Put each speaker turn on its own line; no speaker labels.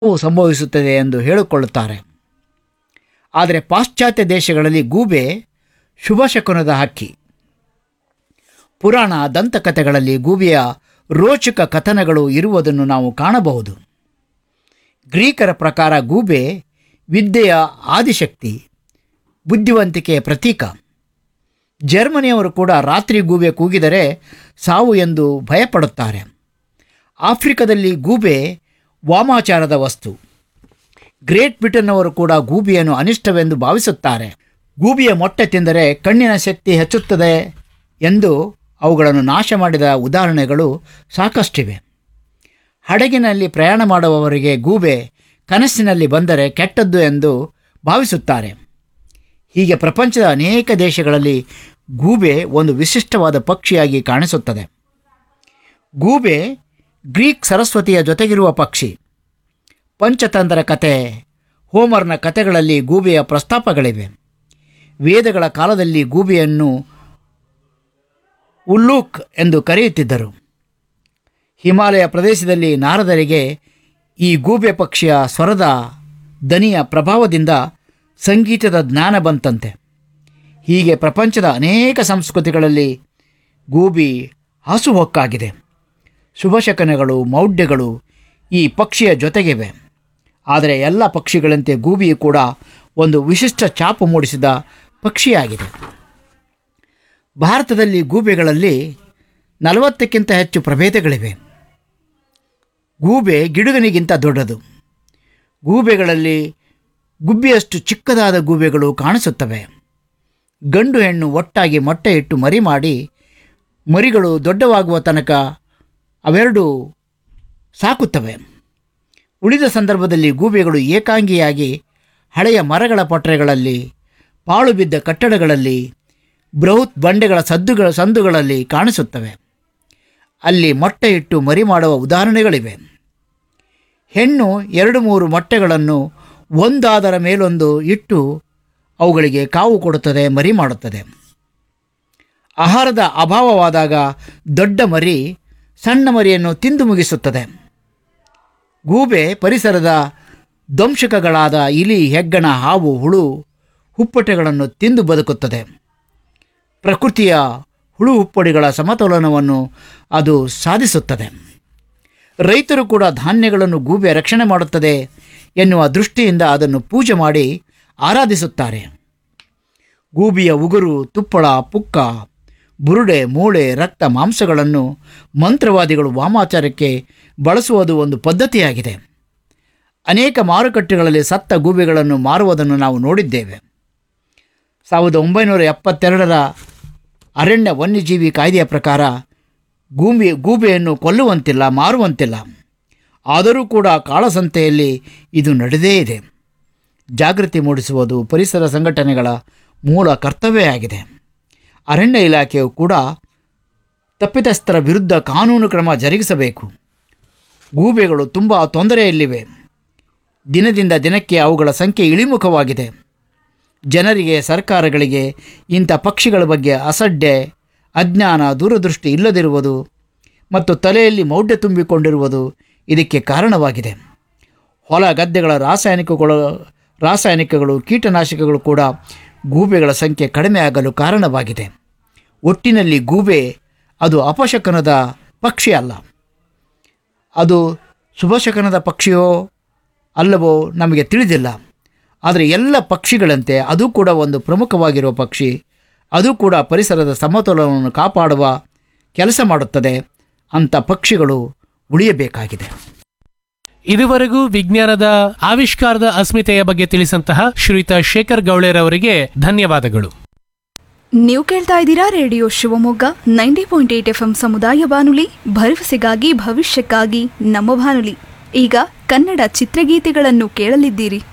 ಸಂಭವಿಸುತ್ತದೆ ಎಂದು ಹೇಳಿಕೊಳ್ಳುತ್ತಾರೆ ಆದರೆ ಪಾಶ್ಚಾತ್ಯ ದೇಶಗಳಲ್ಲಿ ಗೂಬೆ ಶುಭಶಕುನದ ಹಕ್ಕಿ ಪುರಾಣ ದಂತಕಥೆಗಳಲ್ಲಿ ಗೂಬೆಯ ರೋಚಕ ಕಥನಗಳು ಇರುವುದನ್ನು ನಾವು ಕಾಣಬಹುದು ಗ್ರೀಕರ ಪ್ರಕಾರ ಗೂಬೆ ವಿದ್ಯೆಯ ಆದಿಶಕ್ತಿ ಬುದ್ಧಿವಂತಿಕೆಯ ಪ್ರತೀಕ ಜರ್ಮನಿಯವರು ಕೂಡ ರಾತ್ರಿ ಗೂಬೆ ಕೂಗಿದರೆ ಸಾವು ಎಂದು ಭಯಪಡುತ್ತಾರೆ ಆಫ್ರಿಕಾದಲ್ಲಿ ಗೂಬೆ ವಾಮಾಚಾರದ ವಸ್ತು ಗ್ರೇಟ್ ಬ್ರಿಟನ್ನವರು ಕೂಡ ಗೂಬಿಯನ್ನು ಅನಿಷ್ಟವೆಂದು ಭಾವಿಸುತ್ತಾರೆ ಗೂಬಿಯ ಮೊಟ್ಟೆ ತಿಂದರೆ ಕಣ್ಣಿನ ಶಕ್ತಿ ಹೆಚ್ಚುತ್ತದೆ ಎಂದು ಅವುಗಳನ್ನು ನಾಶ ಮಾಡಿದ ಉದಾಹರಣೆಗಳು ಸಾಕಷ್ಟಿವೆ ಹಡಗಿನಲ್ಲಿ ಪ್ರಯಾಣ ಮಾಡುವವರಿಗೆ ಗೂಬೆ ಕನಸಿನಲ್ಲಿ ಬಂದರೆ ಕೆಟ್ಟದ್ದು ಎಂದು ಭಾವಿಸುತ್ತಾರೆ ಹೀಗೆ ಪ್ರಪಂಚದ ಅನೇಕ ದೇಶಗಳಲ್ಲಿ ಗೂಬೆ ಒಂದು ವಿಶಿಷ್ಟವಾದ ಪಕ್ಷಿಯಾಗಿ ಕಾಣಿಸುತ್ತದೆ ಗೂಬೆ ಗ್ರೀಕ್ ಸರಸ್ವತಿಯ ಜೊತೆಗಿರುವ ಪಕ್ಷಿ ಪಂಚತಂತ್ರ ಕತೆ ಹೋಮರ್ನ ಕತೆಗಳಲ್ಲಿ ಗೂಬೆಯ ಪ್ರಸ್ತಾಪಗಳಿವೆ ವೇದಗಳ ಕಾಲದಲ್ಲಿ ಗೂಬೆಯನ್ನು ಉಲ್ಲೂಕ್ ಎಂದು ಕರೆಯುತ್ತಿದ್ದರು ಹಿಮಾಲಯ ಪ್ರದೇಶದಲ್ಲಿ ನಾರದರಿಗೆ ಈ ಗೂಬೆ ಪಕ್ಷಿಯ ಸ್ವರದ ದನಿಯ ಪ್ರಭಾವದಿಂದ ಸಂಗೀತದ ಜ್ಞಾನ ಬಂತಂತೆ ಹೀಗೆ ಪ್ರಪಂಚದ ಅನೇಕ ಸಂಸ್ಕೃತಿಗಳಲ್ಲಿ ಗೂಬಿ ಹಾಸುಹೊಕ್ಕಾಗಿದೆ ಶುಭಶಕನಗಳು ಮೌಢ್ಯಗಳು ಈ ಪಕ್ಷಿಯ ಜೊತೆಗಿವೆ ಆದರೆ ಎಲ್ಲ ಪಕ್ಷಿಗಳಂತೆ ಗೂಬಿಯು ಕೂಡ ಒಂದು ವಿಶಿಷ್ಟ ಛಾಪು ಮೂಡಿಸಿದ ಪಕ್ಷಿಯಾಗಿದೆ ಭಾರತದಲ್ಲಿ ಗೂಬೆಗಳಲ್ಲಿ ನಲವತ್ತಕ್ಕಿಂತ ಹೆಚ್ಚು ಪ್ರಭೇದಗಳಿವೆ ಗೂಬೆ ಗಿಡುಗನಿಗಿಂತ ದೊಡ್ಡದು ಗೂಬೆಗಳಲ್ಲಿ ಗುಬ್ಬಿಯಷ್ಟು ಚಿಕ್ಕದಾದ ಗೂಬೆಗಳು ಕಾಣಿಸುತ್ತವೆ ಗಂಡು ಹೆಣ್ಣು ಒಟ್ಟಾಗಿ ಮೊಟ್ಟೆ ಇಟ್ಟು ಮರಿ ಮಾಡಿ ಮರಿಗಳು ದೊಡ್ಡವಾಗುವ ತನಕ ಅವೆರಡು ಸಾಕುತ್ತವೆ ಉಳಿದ ಸಂದರ್ಭದಲ್ಲಿ ಗೂಬೆಗಳು ಏಕಾಂಗಿಯಾಗಿ ಹಳೆಯ ಮರಗಳ ಪೊಟ್ಟರೆಗಳಲ್ಲಿ ಪಾಳು ಬಿದ್ದ ಕಟ್ಟಡಗಳಲ್ಲಿ ಬೃಹತ್ ಬಂಡೆಗಳ ಸದ್ದುಗಳ ಸಂದುಗಳಲ್ಲಿ ಕಾಣಿಸುತ್ತವೆ ಅಲ್ಲಿ ಮೊಟ್ಟೆ ಇಟ್ಟು ಮರಿ ಮಾಡುವ ಉದಾಹರಣೆಗಳಿವೆ ಹೆಣ್ಣು ಎರಡು ಮೂರು ಮೊಟ್ಟೆಗಳನ್ನು ಒಂದಾದರ ಮೇಲೊಂದು ಇಟ್ಟು ಅವುಗಳಿಗೆ ಕಾವು ಕೊಡುತ್ತದೆ ಮರಿ ಮಾಡುತ್ತದೆ ಆಹಾರದ ಅಭಾವವಾದಾಗ ದೊಡ್ಡ ಮರಿ ಸಣ್ಣ ಮರಿಯನ್ನು ತಿಂದು ಮುಗಿಸುತ್ತದೆ ಗೂಬೆ ಪರಿಸರದ ದಂಶಕಗಳಾದ ಇಲಿ ಹೆಗ್ಗಣ ಹಾವು ಹುಳು ಹುಪ್ಪಟೆಗಳನ್ನು ತಿಂದು ಬದುಕುತ್ತದೆ ಪ್ರಕೃತಿಯ ಹುಳು ಹುಪ್ಪಡಿಗಳ ಸಮತೋಲನವನ್ನು ಅದು ಸಾಧಿಸುತ್ತದೆ ರೈತರು ಕೂಡ ಧಾನ್ಯಗಳನ್ನು ಗೂಬೆ ರಕ್ಷಣೆ ಮಾಡುತ್ತದೆ ಎನ್ನುವ ದೃಷ್ಟಿಯಿಂದ ಅದನ್ನು ಪೂಜೆ ಮಾಡಿ ಆರಾಧಿಸುತ್ತಾರೆ ಗೂಬಿಯ ಉಗುರು ತುಪ್ಪಳ ಪುಕ್ಕ ಬುರುಡೆ ಮೂಳೆ ರಕ್ತ ಮಾಂಸಗಳನ್ನು ಮಂತ್ರವಾದಿಗಳು ವಾಮಾಚಾರಕ್ಕೆ ಬಳಸುವುದು ಒಂದು ಪದ್ಧತಿಯಾಗಿದೆ ಅನೇಕ ಮಾರುಕಟ್ಟೆಗಳಲ್ಲಿ ಸತ್ತ ಗೂಬೆಗಳನ್ನು ಮಾರುವುದನ್ನು ನಾವು ನೋಡಿದ್ದೇವೆ ಸಾವಿರದ ಒಂಬೈನೂರ ಎಪ್ಪತ್ತೆರಡರ ಅರಣ್ಯ ವನ್ಯಜೀವಿ ಕಾಯ್ದೆಯ ಪ್ರಕಾರ ಗೂಬೆ ಗೂಬೆಯನ್ನು ಕೊಲ್ಲುವಂತಿಲ್ಲ ಮಾರುವಂತಿಲ್ಲ ಆದರೂ ಕೂಡ ಕಾಳಸಂತೆಯಲ್ಲಿ ಇದು ನಡೆದೇ ಇದೆ ಜಾಗೃತಿ ಮೂಡಿಸುವುದು ಪರಿಸರ ಸಂಘಟನೆಗಳ ಮೂಲ ಕರ್ತವ್ಯ ಆಗಿದೆ ಅರಣ್ಯ ಇಲಾಖೆಯು ಕೂಡ ತಪ್ಪಿತಸ್ಥರ ವಿರುದ್ಧ ಕಾನೂನು ಕ್ರಮ ಜರುಗಿಸಬೇಕು ಗೂಬೆಗಳು ತುಂಬ ತೊಂದರೆಯಲ್ಲಿವೆ ದಿನದಿಂದ ದಿನಕ್ಕೆ ಅವುಗಳ ಸಂಖ್ಯೆ ಇಳಿಮುಖವಾಗಿದೆ ಜನರಿಗೆ ಸರ್ಕಾರಗಳಿಗೆ ಇಂಥ ಪಕ್ಷಿಗಳ ಬಗ್ಗೆ ಅಸಡ್ಡೆ ಅಜ್ಞಾನ ದೂರದೃಷ್ಟಿ ಇಲ್ಲದಿರುವುದು ಮತ್ತು ತಲೆಯಲ್ಲಿ ಮೌಢ್ಯ ತುಂಬಿಕೊಂಡಿರುವುದು ಇದಕ್ಕೆ ಕಾರಣವಾಗಿದೆ ಹೊಲ ಗದ್ದೆಗಳ ರಾಸಾಯನಿಕಗಳು ರಾಸಾಯನಿಕಗಳು ಕೀಟನಾಶಕಗಳು ಕೂಡ ಗೂಬೆಗಳ ಸಂಖ್ಯೆ ಕಡಿಮೆ ಆಗಲು ಕಾರಣವಾಗಿದೆ ಒಟ್ಟಿನಲ್ಲಿ ಗೂಬೆ ಅದು ಅಪಶಕನದ ಪಕ್ಷಿ ಅಲ್ಲ ಅದು ಶುಭಶಕನದ ಪಕ್ಷಿಯೋ ಅಲ್ಲವೋ ನಮಗೆ ತಿಳಿದಿಲ್ಲ ಆದರೆ ಎಲ್ಲ ಪಕ್ಷಿಗಳಂತೆ ಅದು ಕೂಡ ಒಂದು ಪ್ರಮುಖವಾಗಿರುವ ಪಕ್ಷಿ ಅದು ಕೂಡ ಪರಿಸರದ ಸಮತೋಲನವನ್ನು ಕಾಪಾಡುವ ಕೆಲಸ ಮಾಡುತ್ತದೆ ಅಂಥ ಪಕ್ಷಿಗಳು ಉಳಿಯಬೇಕಾಗಿದೆ
ಇದುವರೆಗೂ ವಿಜ್ಞಾನದ ಆವಿಷ್ಕಾರದ ಅಸ್ಮಿತೆಯ ಬಗ್ಗೆ ತಿಳಿಸಂತಹ ಶ್ರೀಯುತ ಶೇಖರ್ ಗೌಳೆರವರಿಗೆ ಧನ್ಯವಾದಗಳು
ನೀವು ಕೇಳ್ತಾ ಇದ್ದೀರಾ radio Shivamogga ninety point eight F M ಸಮುದಾಯ ಬಾನುಲಿ ಭರವಸೆಗಾಗಿ ಭವಿಷ್ಯಕ್ಕಾಗಿ ನಮ್ಮ ಬಾನುಲಿ ಈಗ ಕನ್ನಡ ಚಿತ್ರಗೀತೆಗಳನ್ನು ಕೇಳಲಿದ್ದೀರಿ